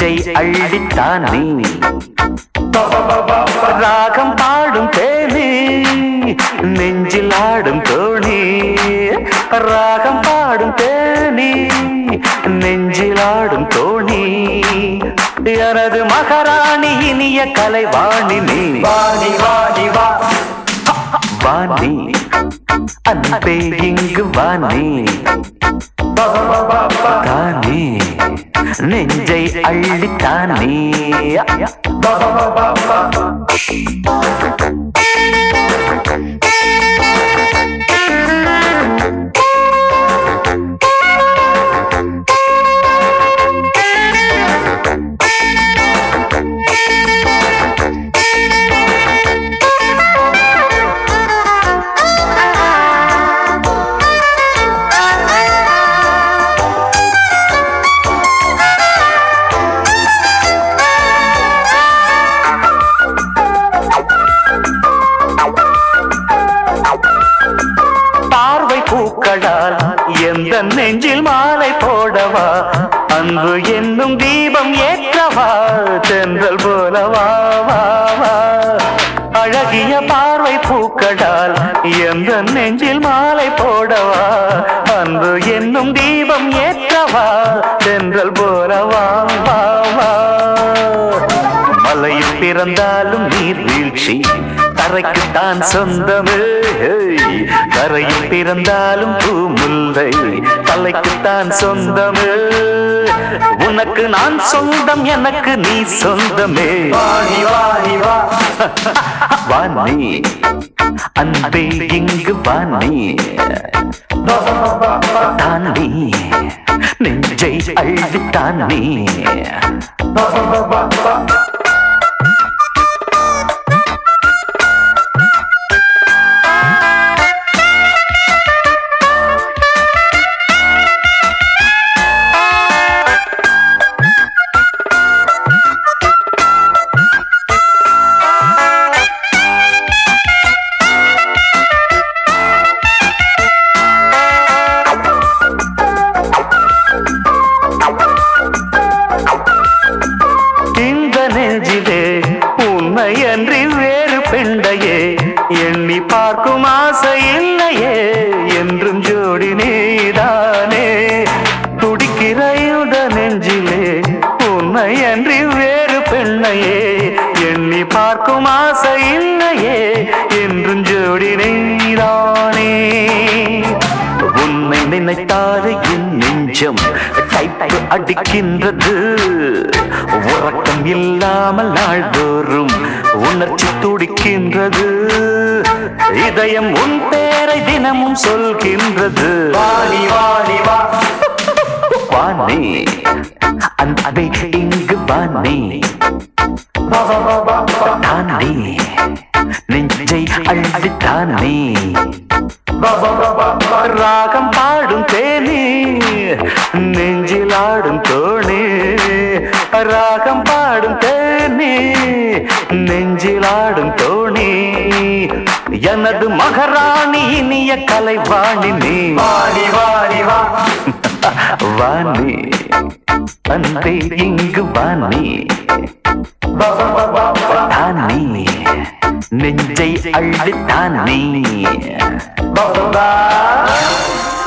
நெஞ்சை அள்ளித்தானே ராகம் பாடும் தேனி நெஞ்சில் ஆடும் தோணி ராகம் பாடும் தேனி நெஞ்சில் ஆடும் தோணி எனது மகாராணி இனிய கலைவாணி நீ வாடி வாடி வா வாணி அன்பே இங்கு வாணி தானே நெஞ்சை அள்ளித்தானே பார்வை பூக்களால் எந்த நெஞ்சில் மாலை போடவா அன்பு என்னும் தீபம் ஏற்றவா தென்றல் போலவா வா வா அழகிய பார்வை பூக்களால் எந்த நெஞ்சில் மாலை போடவா அன்பு என்னும் தீபம் ஏற்றவா தென்றல் போலவா வா வா மலையில் பிறந்தாலும் நீர் வீழ்ச்சி தரைக்குத்தான் சொந்தமே ஹேய். கரையில் பிறந்தாலும் பூமுல்லை தலைக்குத்தான் சொந்தமே உனக்கு நான் சொந்தம் எனக்கு நீ சொந்தமே வாடி வாடி வா வாணி அன்பே இங்கு வாணி தாண்டி நெஞ்சை அள்ளி தாண்டி இந்த நெஞ்சிலே உண்மை அன்றி வேறு பெண்டையே எண்ணி பார்க்கும் ஆசை இல்லையே என்றும் ஜோடி நீதானே துடிக்கிற இந்த நெஞ்சிலே உண்மை அன்றி வேறு பெண்ணையே எண்ணி பார்க்கும் ஆசை இல்லையே என்றும் ஜோடி நீதானே உன்னை நினைத்தாலே என் நெஞ்சம் டைப்பு அடிக்கின்றது உறக்கம் இல்லாமல் நாள்தோறும் உணர்ச்சி துடிக்கின்றது இதயம் உன் பேரை தினமும் சொல்கின்றது வாடி வாடி வா வாணி அன்பே இங்கு வாணி தானே நெஞ்சை அள்ளி தானே ராகம் பாடும் தேனி நெஞ்சில் ஆடும் தோணி ராகம் பாடும் தேனி நெஞ்சில் ஆடும் தோணி எனது மகாராணி இனிய கலைவாணி நீ வாடி வாடி வா வாணி அன்பே இங்கு வாணி தானே நெஞ்சை அள்ளி தானே பா